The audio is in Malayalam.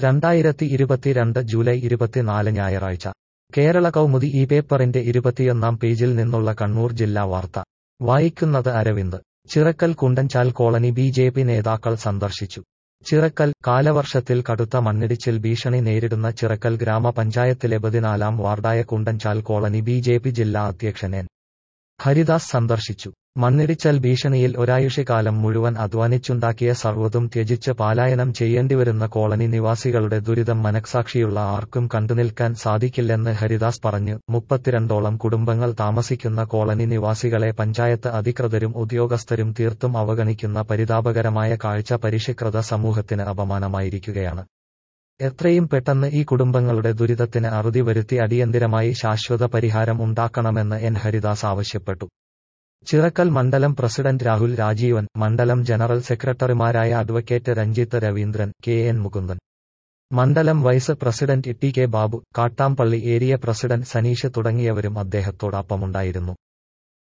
രണ്ടായിരത്തി ഇരുപത്തിരണ്ട് ജൂലൈ ഇരുപത്തിനാല് ഞായറാഴ്ച കേരള കൗമുദി ഈ പേപ്പറിന്റെ ഇരുപത്തിയൊന്നാം പേജിൽ നിന്നുള്ള കണ്ണൂർ ജില്ലാ വാർത്ത വായിക്കുന്നത് Aravind Chirakkal Kundanchal colony B J P നേതാക്കൾ സന്ദർശിച്ചു ചിറക്കൽ കാലവർഷത്തിൽ കടുത്ത മണ്ണിടിച്ചിൽ ഭീഷണി നേരിടുന്ന ചിറക്കൽ ഗ്രാമപഞ്ചായത്തിലെ പതിനാലാം വാർഡായ Kundanchal colony B J P ജില്ലാ അധ്യക്ഷൻ എൻ ഹരിദാസ് സന്ദർശിച്ചു മണ്ണിടിച്ചൽ ഭീഷണിയിൽ ഒരായുഷികാലം മുഴുവൻ അധ്വാനിച്ചുണ്ടാക്കിയ സർവ്വതും ത്യജിച്ച് പലായനം ചെയ്യേണ്ടിവരുന്ന കോളനി നിവാസികളുടെ ദുരിതം മനക്സാക്ഷിയുള്ള ആർക്കും കണ്ടുനിൽക്കാൻ സാധിക്കില്ലെന്ന് ഹരിദാസ് പറഞ്ഞു മുപ്പത്തിരണ്ടോളം കുടുംബങ്ങൾ താമസിക്കുന്ന കോളനി നിവാസികളെ പഞ്ചായത്ത് അധികൃതരും ഉദ്യോഗസ്ഥരും തീർത്തും അവഗണിക്കുന്ന പരിതാപകരമായ കാഴ്ച പരിഷ്കൃത സമൂഹത്തിന് അപമാനമായിരിക്കുകയാണ് എത്രയും പെട്ടെന്ന് ഈ കുടുംബങ്ങളുടെ ദുരിതത്തിന് അറുതി വരുത്തി അടിയന്തിരമായി ശാശ്വത പരിഹാരം ഉണ്ടാക്കണമെന്ന് എൻ ഹരിദാസ് ആവശ്യപ്പെട്ടു ചിറക്കൽ മണ്ഡലം പ്രസിഡന്റ് രാഹുൽ രാജീവൻ മണ്ഡലം ജനറൽ സെക്രട്ടറിമാരായ advocate Ranjith Raveendran K N Mukundan മണ്ഡലം vice president T K Babu Kattampally area president Saneesh തുടങ്ങിയവരും അദ്ദേഹത്തോടൊപ്പമുണ്ടായിരുന്നു